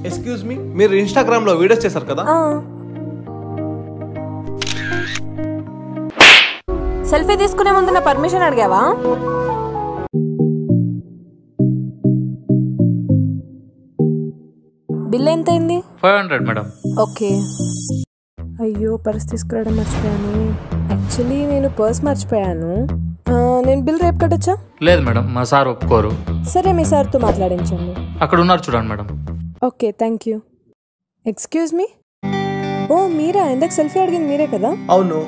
Excuse me మీరు Instagram లో videos చేశారు కదా ఆ. సెల్ఫీ తీసుకునే ముందు నా పర్మిషన్ అడిగావా బిల్ ఎంతైంది ఫైవ్ హండ్రెడ్ మేడం ఓకే అయ్యో పర్స్ తీసుకురావడం మర్చిపోయాను యాక్చువల్లీ నేను పర్స్ మర్చిపోయాను ఆ, నేను బిల్ రేపు కట్టచ్చా లేదు మేడం మా సార్ ఒప్పుకోరు సరే మీ సార్తో మాట్లాడించండి అక్కడ ఉన్నారు చూడండి madam okay thank you excuse me ఓ మీరా ఇందాక సెల్ఫీ అడిగింది మీరే కదా అవును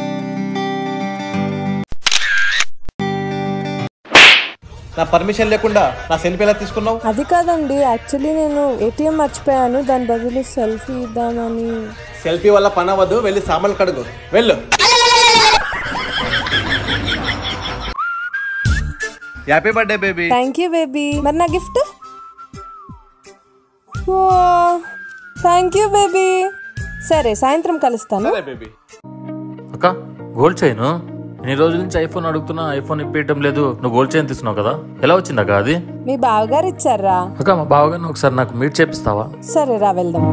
నా పర్మిషన్ లేకుండా నా సెల్ఫీ ఎలా తీసుకున్నావు అది కాదండి యాక్చువల్లీ నేను ఏటీఎం మర్చిపోయాను దాని బదులు సెల్ఫీ ఇద్దామని సెల్ఫీ వల్ల పని అవ్వదు వెళ్ళి సామాన్లు కడుగు వెళ్ళు happy birthday baby thank you baby మరి నా గిఫ్ట్ థ్యాంక్ యూ బేబీ సరే సాయంత్రం కలుస్తాను సరే బేబీ అక్క గోల్డ్ చైన్ ఎన్ని రోజుల నుంచి ఐఫోన్ అడుగుతున్నా ఐఫోన్ ఇప్పించడం లేదు నువ్వు గోల్డ్ చైన్ తీసుకున్నావు కదా ఎలా వచ్చింది అక్క అది మీ బావగారు ఇచ్చారా అక్క మా బావగారిని ఒకసారి నాకు మీట్ చేపిస్తావా సరే రా వెళ్దాం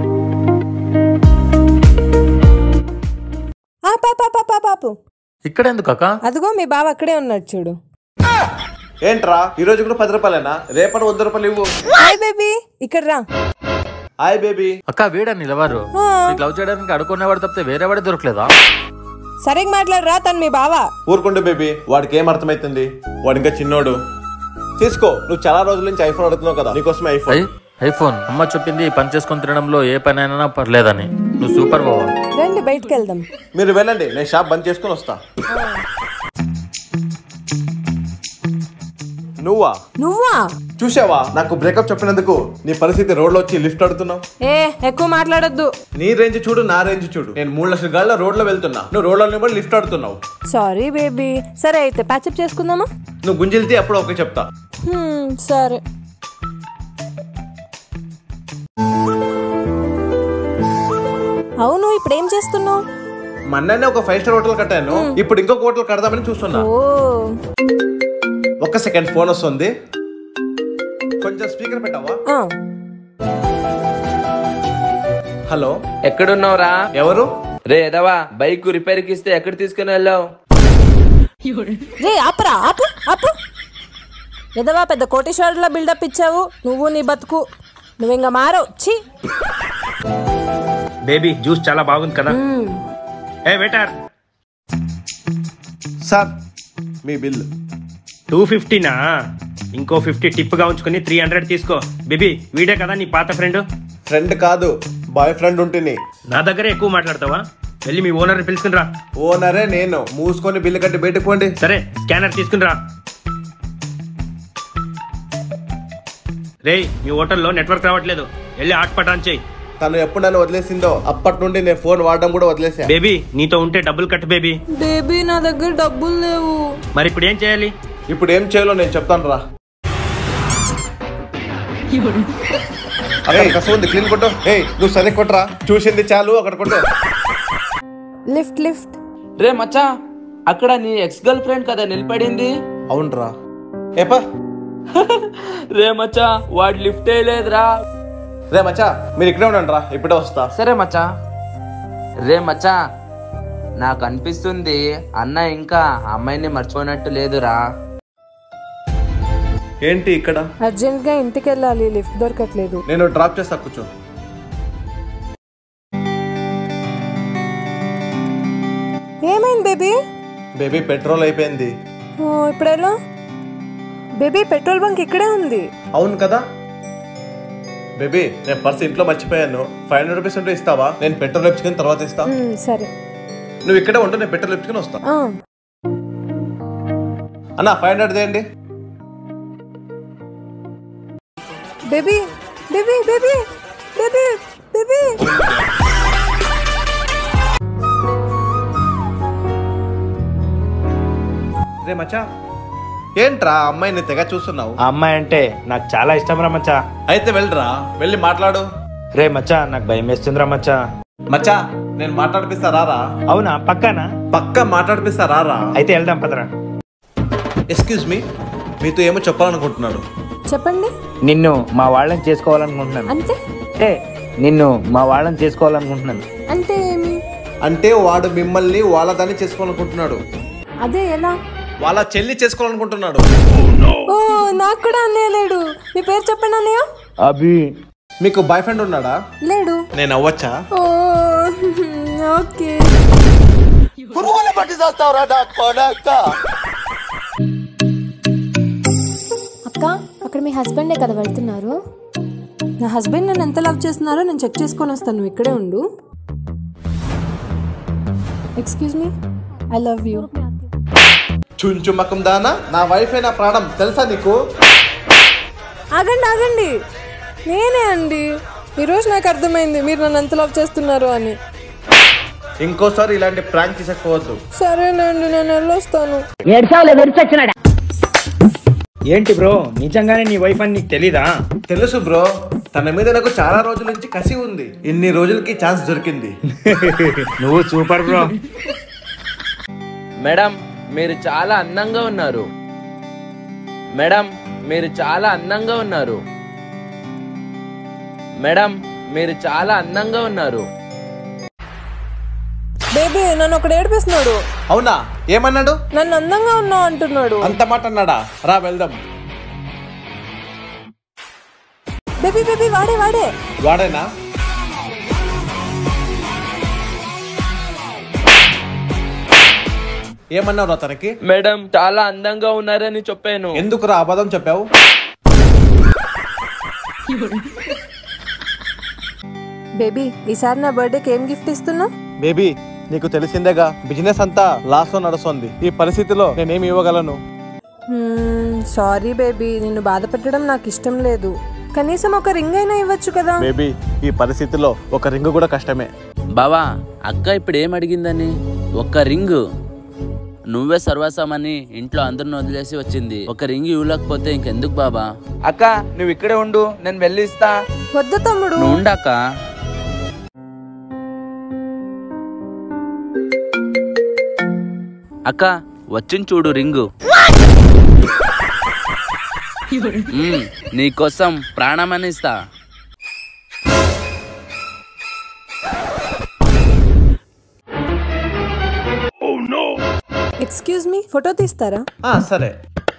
ఆ, పాప పాప పాపు ఇక్కడ ఎందుకు అక్క అదిగో మీ బావ అక్కడే ఉన్నాడు చూడు ఏంట్రా ఈ రోజు కూడా పది రూపాయలేనా రేపటి వంద రూపాయలు ఇవ్వు హాయ్ బేబీ ఇక్కడ రా హాయ్ బేబీ అక్క వీడా నిలవారు ఆ. నీకు లవ్ చేయడానికి అడుకునేవాడు తప్పితే వేరే వాడే దొరకలేదా సరిగ్గా మాట్లాడరా తను మీ బావ ఊరుకుండు బేబీ వాడికి ఏం అర్థమైతుంది వాడు ఇంకా చిన్నోడు తీసుకో నువ్వు చాలా రోజుల నుంచి ఐఫోన్ అడుగుతున్నావు కదా నీకోసమే ఐఫోన్ ఐ ఐఫోన్ అమ్మ చెప్పింది ఈ పని చేసుకొని తినడంలో ఏ పని అయినా పర్లేదని నువ్వు సూపర్ బావా రండి బయటికి వెళ్దాం మీరు వెళ్ళండి నేను షాప్ బంద్ చేసుకుని వస్తా నువ్వా నువ్వా చూసావా నాకు బ్రేకప్ చెప్పినందుకు నీ పరిస్థితి రోడ్లో వచ్చి లిఫ్ట్ అడుగుతున్నావు ఏ ఎక్కువ మాట్లాడొద్దు నీ రేంజ్ చూడు నా రేంజ్ చూడు నేను మూడు లక్షల గాళ్ళ రోడ్లో వెళ్తున్నా నువ్వు రోడ్లో నిలబడి లిఫ్ట్ అడుగుతున్నావు సారీ బేబీ సరే అయితే ప్యాచప్ చేసుకుందామా నువ్వు గుంజిల్తే అప్పుడు ఓకే చెప్తా హ్మ్, సరే అవును ఇప్పుడు ఏం చేస్తున్నావు మొన్ననే ఒక ఫైవ్ స్టార్ హోటల్ కట్టాను ఇప్పుడు ఇంకొక హోటల్ కడదామని చూస్తున్నా ఓ ఒక్క సెకండ్ ఫోన్ వస్తుంది కొంచెం స్పీకర్ పెట్టావా ఆ, హలో ఎక్కడున్నావురా ఎవరు రే ఎదవా బైక్ రిపేర్ కి ఇస్తే ఎక్కడ తీసుకుని వెళ్ళావు రే ఆపరా ఆపు ఆపు ఎదవా పెద్ద కోటేశ్వరులా బిల్డప్ ఇచ్చావు నువ్వు నీ బతుకు నువ్వు ఇంకా మారవు ఛీ బేబీ జ్యూస్ చాలా బాగుంది కదా ఏ వెటర్ సార్ మీ బిల్ టూ ఫిఫ్టీనా ఇంకో ఫిఫ్టీ టిప్ గా ఉంచుకుని త్రీ హండ్రెడ్ తీసుకో బేబీ వీడే కదా నీ పాత ఫ్రెండ్ ఫ్రెండ్ కాదు బాయ్ ఫ్రెండ్ ఉంటుంది నా దగ్గరే ఎక్కువ మాట్లాడతావా వెళ్ళి మీ ఓనర్ పిలుచుకుని రా ఓనరే నేను మూసుకొని బిల్లు కట్టి బయటకు పోండి సరే స్కానర్ తీసుకుని రా రేయ్ మీ హోటల్లో నెట్వర్క్ రావట్లేదు వెళ్ళి హాట్స్పాట్ ఆన్ చేయి తను ఎప్పుడు నన్ను వదిలేసిందో అప్పటి నుండి నేను ఫోన్ వాడడం కూడా వదిలేసా బేబీ నీతో ఉంటే డబ్బులు కట్టు బేబీ బేబీ నా దగ్గర డబ్బులు లేవు మరి ఇప్పుడు ఏం చేయాలి ఇప్పుడు ఏం చేయాలో నేను చెప్తాను రా అక్కడ కసం ఉంది క్లీన్ కొట్టు ఏయ్ నువ్వు సరే కొట్టరా చూసింది చాలు అక్కడ కొట్టు లిఫ్ట్ లిఫ్ట్ రే మచ్చా అక్కడ నీ ఎక్స్ గర్ల్ ఫ్రెండ్ కదా నిలబడింది అవునరా ఏపా రే మచ్చా వాడు లిఫ్ట్ లేదురా రే మచ్చా మీరు ఇక్కడే ఉండండి రా ఇప్పుడే వస్తా సరే మచ్చా రే మచ్చా నాకు అనిపిస్తుంది అన్న ఇంకా ఆ అమ్మాయిని మర్చిపోయినట్టు లేదురా ఏంటి ఇక్కడ అర్జెంట్ గా ఇంటికి వెళ్ళాలి లిఫ్ట్ దొరకట్లేదు నేను డ్రాప్ చేస్తా కూర్చో ఏమైంది బేబీ బేబీ పెట్రోల్ అయిపోయింది ఓ, ఇప్పుడు ఎలా బేబీ పెట్రోల్ బంక్ ఇక్కడే ఉంది అవును కదా బేబీ నేను పర్స్ ఇంట్లో మర్చిపోయాను ఫైవ్ హండ్రెడ్ రూపీస్ ఉంటే ఇస్తావా నేను పెట్రోల్ ఇచ్చుకుని తర్వాత ఇస్తా మ్, సరే నువ్వు ఇక్కడే ఉండు నేను పెట్రోల్ ఇచ్చుకుని వస్తా ఆ, అన్న ఫైవ్ హండ్రెడ్ చేయండి baby baby baby baby baby రే మచ్చా ఏంట్రా అమ్మాయిని తెగ చూస్తున్నావు ఆ అమ్మాయి అంటే నాకు చాలా ఇష్టం రా మచ్చా అయితే వెళ్ళరా వెళ్ళి మాట్లాడు రే మచ్చా నాకు భయం వేస్తుందిరా మచ్చా మచ్చా నేను మాట్లాడిపిస్తా రారా అవునా పక్కానా పక్క మాట్లాడిపిస్తా రారా అయితే వెళ్దాం పదరా ఎక్స్క్యూజ్ మీ మీతో ఏమో చెప్పాలనుకుంటున్నాడు చెప్పండి నిన్ను మా వాళ్ళని చేసుకోవాలనుకుంటున్నాను అంతే కాబట్టే నిన్ను మా వాళ్ళని చేసుకోవాలనుకుంటున్నాను అంటే ఏమి అంటే వాడు మిమ్మల్ని వాళ్ళదాన్ని చేసుకోవాలనుకుంటున్నాడు అదే ఎలా వాళ్ళ చెల్లి చేసుకోవాలనుకుంటున్నాడు ఓ నాకు కూడా అన్నయ్య లేడు మీ పేరు చెప్పండి అన్నయ్య అభి మీకు బాయ్ ఫ్రెండ్ ఉన్నాడా లేడు నేను అవ్వచ్చా ఓ ఓకే అక్క అక్కడ మీ హస్బెండే కదా వెళ్తున్నారు నా హస్బెండ్ నన్ను ఎంత లవ్ చేస్తున్నారో నేను చెక్ చేసుకొని వస్తాను నువ్వు ఇక్కడే ఉండు excuse me I love you చుంచుమకం దానా నా వైఫే నా ప్రాణం తెలుసా నీకు ఆగండి ఆగండి నేనే అండి ఈరోజు నాకు అర్థమైంది మీరు నన్ను ఎంత లవ్ చేస్తున్నారు అని ఇంకోసారి ఇలాంటి ప్రాంక్ తీసకపోవద్దు సరేనండి నేను వెళ్ళొస్తాను ఏంటి బ్రో నిజంగానే నీ వైఫ్ అని నీకు తెలీదా తెలుసు బ్రో తన మీద నాకు చాలా రోజుల నుంచి కసి ఉంది ఇన్ని రోజులకి ఛాన్స్ దొరికింది నువ్వు సూపర్ బ్రో మేడం మీరు చాలా అందంగా ఉన్నారు మేడం మీరు చాలా అందంగా ఉన్నారు మేడం మీరు చాలా అందంగా ఉన్నారు బేబీ నన్ను ఒకడు ఏడిపిస్తున్నాడు అవునా ఏమన్నాడు నన్ను అందంగా ఉన్నావు అంటున్నాడు అంత మాట అన్నాడా రా వెళ్దాం బేబీ బేబీ వాడే వాడే వాడేనా ఏమన్నావు తనకి మేడం చాలా అందంగా ఉన్నారని చెప్పాను ఎందుకురా అబద్ధం చెప్పావు బేబీ ఈసారి నా బర్త్డేకి ఏం గిఫ్ట్ ఇస్తున్నావు బేబీ నీకు తెలిసిందేగా బిజినెస్ అంతా లాస్ లో నడుస్తుంది ఈ పరిస్థితిలో నేనేమి ఇవ్వగలను సారీ బేబీ నిన్ను బాధ పెట్టడం నాకు ఇష్టం లేదు కనీసం ఒక రింగ్ అయినా ఇవ్వచ్చు కదా బేబీ ఈ పరిస్థితిలో ఒక రింగ్ కూడా కష్టమే బావా అక్క ఇప్పుడు ఏం అడిగిందని ఒక్క రింగ్ నువ్వే సర్వస్వమని ఇంట్లో అందరిని వదిలేసి వచ్చింది ఒక రింగ్ ఇవ్వలేకపోతే ఇంకెందుకు బాబా అక్క నువ్వు ఇక్కడే ఉండు నేను వెళ్ళి ఇస్తా వద్దు తమ్ముడు నువ్వు ఉండక్క అక్క వచ్చింది చూడు రింగు మ్మ్, నీకోసం ప్రాణమని ఇస్తా ఎక్స్క్యూజ్ మీ ఫోటో తీస్తారా ఆ, సరే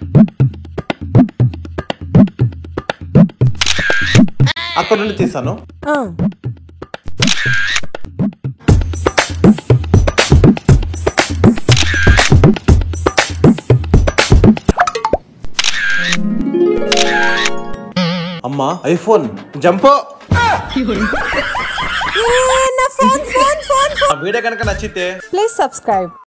అక్కడ నుండి తీసాను ఆ. అమ్మా ఐఫోన్ జంపో ఏ, నా ఫోన్ ఫోన్ ఫోన్ ఆ వీడియో కనుక నచ్చితే ప్లీజ్ సబ్స్క్రైబ్